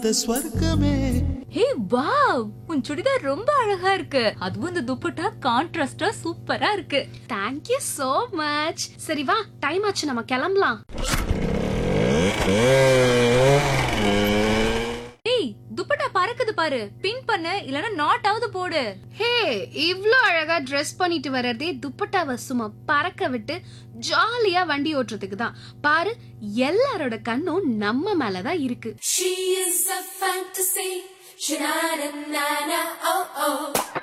பார்த்த ஸ்வர்க்கமே hey wow உன் சுடிதார் ரொம்ப அழகா இருக்கு அதுவும் இந்த துப்பட்டா கான்ட்ராஸ்டா சூப்பரா இருக்கு தேங்க்யூ so மச் சரி வா டைம் ஆச்சு நம்ம கிளம்பலாம் ஏய் துப்பட்டா பறக்குது பாரு பின் பண்ணு இல்லனா நாட் ஆவது போடு ஹே இவ்ளோ அழகா ட்ரெஸ் பண்ணிட்டு வர்றதே துப்பட்டாவை சும்மா பறக்க விட்டு ஜாலியா வண்டி ஓட்டுறதுக்கு தான் பாரு எல்லாரோட கண்ணும் நம்ம மேல தான் இருக்கு She is a fantasy. Sha-na-na-na-na, oh oh.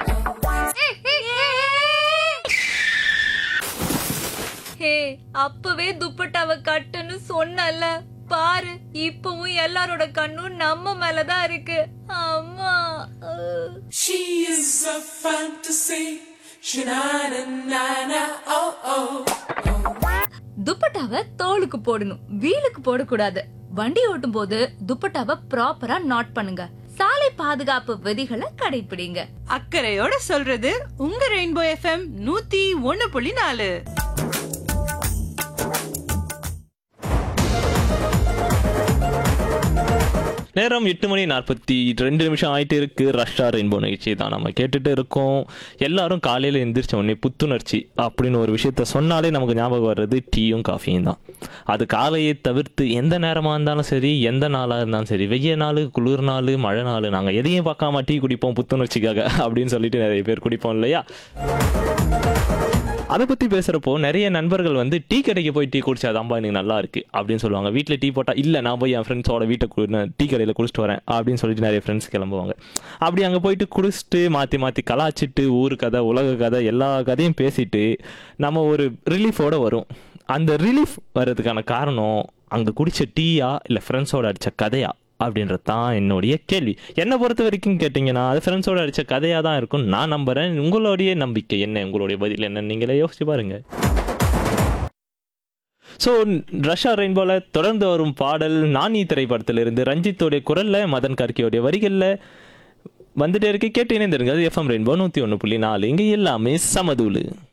ஹே அப்பவே துப்பட்டாவை கட்டுன்னு சொன்னல பாரு இப்பவும் எல்லாரோட கண்ணும் நம்ம மேலதான் இருக்கு அம்மா அஹ். She is a fantasy. Sha-na-na-na-na, oh oh. துப்பட்டாவை தோலுக்கு போடணும் வீலுக்கு போடக்கூடாது வண்டி ஓட்டும் போது துப்பட்டாவை ப்ராப்பரா நாட் பண்ணுங்க சாலை பாதுகாப்பு விதிகளை கடைபிடிங்க அக்கறையோட சொல்றது உங்க ரெயின்போ எஃப்எம் நூத்தி ஒன்னு புள்ளி நாலு நேரம் எட்டு மணி நாற்பத்தி ரெண்டு நிமிஷம் ஆயிட்டு இருக்கு ரஷ்ஷா ரெயின்போ நிகழ்ச்சி தான் நம்ம கேட்டுட்டு இருக்கோம் எல்லாரும் காலையில் எந்திரிச்ச உடனே புத்துணர்ச்சி அப்படின்னு ஒரு விஷயத்த சொன்னாலே நமக்கு ஞாபகம் வர்றது டீயும் காஃபியும் தான் அது காலையை தவிர்த்து எந்த நேரமாக இருந்தாலும் சரி எந்த நாளாக இருந்தாலும் சரி வெய்ய நாள் குளிர் நாள் மழை நாள் நாங்கள் எதையும் பார்க்காம டீ குடிப்போம் புத்துணர்ச்சிக்காக அப்படின்னு சொல்லிட்டு நிறைய பேர் குடிப்போம் இல்லையா அதை பற்றி பேசுகிறப்போ நிறைய நண்பர்கள் வந்து டீ கடைக்கு போய் டீ குடிச்சாதான்பா எனக்கு நல்லா இருக்கு அப்படின்னு சொல்லுவாங்க வீட்டில் டீ போட்டால் இல்லை நான் போய் என் ஃப்ரெண்ட்ஸோட வீட்டை கு- நான் டீ கடையில் குடிச்சிட்டு வரேன் அப்படின்னு சொல்லிட்டு நிறைய ஃப்ரெண்ட்ஸ் கிளம்புவாங்க அப்படி அங்கே போயிட்டு குடிச்சிட்டு மாற்றி மாற்றி கலாச்சிட்டு ஊர் கதை உலக கதை எல்லா கதையும் பேசிட்டு நம்ம ஒரு ரிலீஃபோட வரும் அந்த ரிலீஃப் வர்றதுக்கான காரணம் அங்கே குடிச்ச டீயா இல்லை ஃப்ரெண்ட்ஸோட அடித்த கதையா அப்படின்றது தான் என்னுடைய கேள்வி என்னை பொறுத்த வரைக்கும் கேட்டிங்கன்னா அது ஃப்ரெண்ட்ஸோட அடித்த கதையாக தான் இருக்கும் நான் நம்புகிறேன் உங்களுடைய நம்பிக்கை என்ன உங்களுடைய பதில் என்ன நீங்களே யோசிச்சு பாருங்க ஸோ ரஷ்யா ரெயின்போல தொடர்ந்து வரும் பாடல் நானி திரைப்படத்திலிருந்து ரஞ்சித்தோடைய குரல்ல மதன் கார்கியோடைய வரிகளில் வந்துட்டே இருக்கு கேட்டு இணைந்திருங்க அது எஃப்எம் ரெயின்போ நூற்றி ஒன்று புள்ளி நாலு இங்கே எல்லாமே சமதூளு